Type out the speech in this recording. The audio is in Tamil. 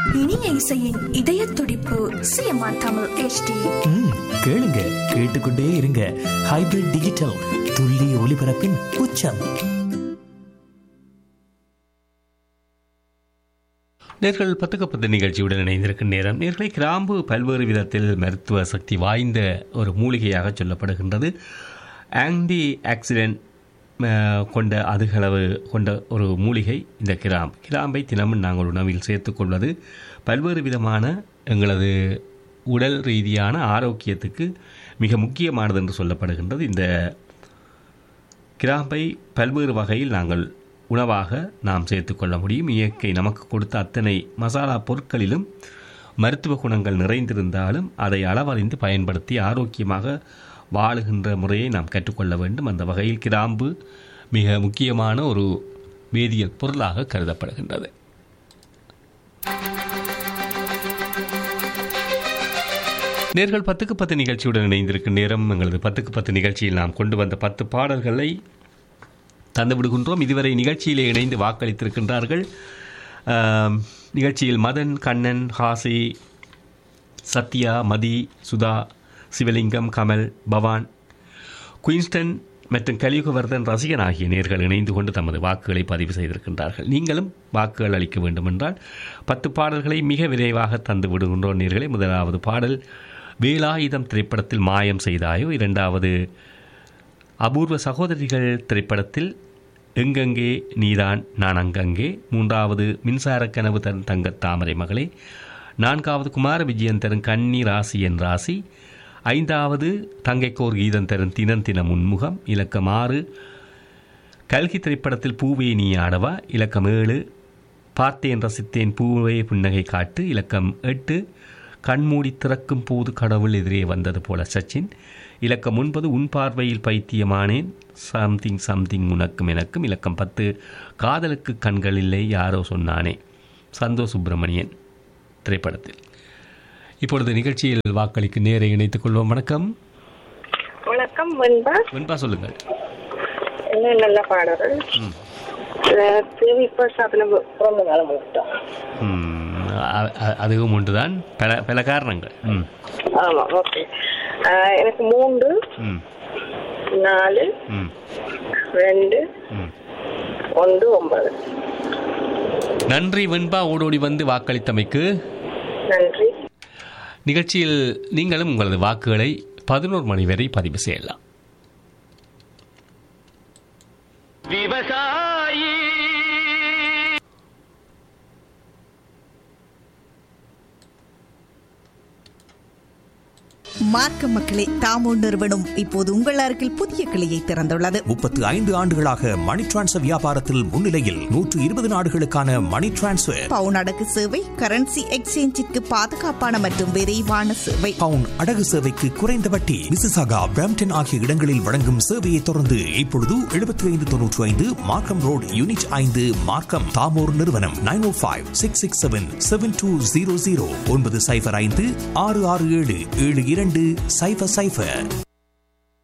இனிய இசையின் இதய துடிப்பு சிஎம்ஆர் தமிழ் HD ம், கேளுங்க கேட்டுக்கொண்டே இருங்க ஹைபிரிட் டிஜிட்டல் துல்லிய ஒலிபரப்பின் உச்சம் நேர்கள் பத்துக்கு பத்து நிகழ்ச்சியுடன் இணைந்திருக்கும் நேரம் நேர்களை கிராம்பு பல்வேறு விதத்தில் மருத்துவ சக்தி வாய்ந்த ஒரு மூலிகையாக சொல்லப்படுகின்றது ஆன்டி ஆக்சிடென்ட் கொண்ட அதிகளவு கொண்ட ஒரு மூலிகை இந்த கிராம்பு கிராம்பை தினமும் நாங்கள் உணவில் சேர்த்துக்கொள்வது பல்வேறு விதமான எங்களது உடல் ரீதியான ஆரோக்கியத்துக்கு மிக முக்கியமானது என்று சொல்லப்படுகின்றது இந்த கிராம்பை பல்வேறு வகையில் நாங்கள் உணவாக நாம் சேர்த்துக்கொள்ள முடியும் இயற்கை நமக்கு கொடுத்த அத்தனை மசாலா பொருட்களிலும் மருத்துவ குணங்கள் நிறைந்திருந்தாலும் அதை அளவறிந்து பயன்படுத்தி ஆரோக்கியமாக வாழுகின்ற முறையை நாம் கற்றுக்கொள்ள வேண்டும் அந்த வகையில் கிராம்பு மிக முக்கியமான ஒரு வேதியியல் பொருளாக கருதப்படுகின்றது நேர்கள் பத்துக்கு பத்து நிகழ்ச்சியுடன் இணைந்திருக்கும் நேரம் எங்களது பத்துக்கு பத்து நிகழ்ச்சியில் நாம் கொண்டு வந்த பத்து பாடல்களை தந்து விடுகின்றோம் இதுவரை நிகழ்ச்சியிலே இணைந்து வாக்களித்திருக்கின்றார்கள் ஆம், நிகழ்ச்சியில் மதன் கண்ணன் ஹாசி சத்யா மதி சுதா சிவலிங்கம் கமல் பவான் குயின்ஸ்டன் மற்றும் கலியுகவர்தன் ரசிகன் ஆகிய நேர்கள் இணைந்து கொண்டு தமது வாக்குகளை பதிவு செய்திருக்கின்றார்கள் நீங்களும் வாக்குகள் அளிக்க வேண்டுமென்றால் பத்து பாடல்களை மிக விரைவாக தந்து விடுகின்றோம் நேர்களை முதலாவது பாடல் வேலாயுதம் திரைப்படத்தில் மாயம் செய்தாயோ இரண்டாவது அபூர்வ சகோதரிகள் திரைப்படத்தில் எங்கெங்கே நீதான் நான் அங்கங்கே மூன்றாவது மின்சார கனவு தன் தங்கத் தாமரை மகளே நான்காவது குமார விஜயன் தரும் கன்னி ராசி என் ராசி ஐந்தாவது தங்கைக்கோர் கீதம் தரும் தினம் தினம் உன்முகம் இலக்கம் ஆறு கல்கி திரைப்படத்தில் பூவே நீ ஆடவா இலக்கம் ஏழு பார்த்தேன் ரசித்தேன் பூவே புன்னகை காட்டு இலக்கம் எட்டு கண்மூடி திறக்கும் போது கடவுள் எதிரே வந்தது போல சச்சின் இலக்கம் ஒன்பது உன் பார்வையில் பைத்தியமானேன் சம்திங் சம்திங் உனக்கும் எனக்கும் இலக்கம் பத்து காதலுக்கு கண்கள் இல்லை யாரோ சொன்னானே சந்தோஷ் சுப்பிரமணியன் திரைப்படத்தில் இப்பொழுது நிகழ்ச்சியில் வாக்களிக்கு நேரை இணைத்துக் கொள்வோம் வணக்கம் வணக்கம் வெண்பா வெண்பா சொல்லுங்கள் என்ன நல்ல பாடல்கள் அஹ் தேவி பிரசாத்ல பிறந்த நாள் மட்டும் ம், அ- அ- அதுவும் ஒன்றுதான் பல பல காரணங்கள் ம் ஆமா ஓகே எனக்கு மூன்று ம் நாலு ம் ரெண்டு ம் ஒன்று ஒன்பது நன்றி வெண்பா ஓடோடி வந்து வாக்களித்தமைக்கு நன்றி நிகழ்ச்சியில் நீங்களும் உங்களது வாக்குகளை பதினோரு மணி வரை பதிவு செய்யலாம் மார்க்க மக்களே தாமோ நிறுவனம் இப்போது உங்கள் அருகில் புதிய கிளையை திறந்துள்ளது முப்பத்து ஐந்து ஆண்டுகளாக மணி டிரான்ஸ்ஃபர் வியாபாரத்தில் முன்னிலையில் நூற்று இருபது நாடுகளுக்கான மணி டிரான்ஸ்ஃபர் பவுன் அடகு சேவை கரன்சி எக்ஸ்சேஞ்சிற்கு பாதுகாப்பான மற்றும் விரைவான சேவை பவுன் அடகு சேவைக்கு குறைந்த வட்டி மிசிசாகா பிரம்டன் ஆகிய இடங்களில் வழங்கும் சேவையை தொடர்ந்து இப்பொழுது எழுபத்தி ஐந்து தொன்னூற்றி ஐந்து மார்க்கம் ரோட் யூனிட் ஐந்து மார்க்கம் தாமோர் நிறுவனம் nine O five six six seven seven two zero zero ஒன்பது சைஃபர் ஐந்து ஆறு ஆறு ஏழு ஏழு இரண்டு சைஃபர் சைஃபர்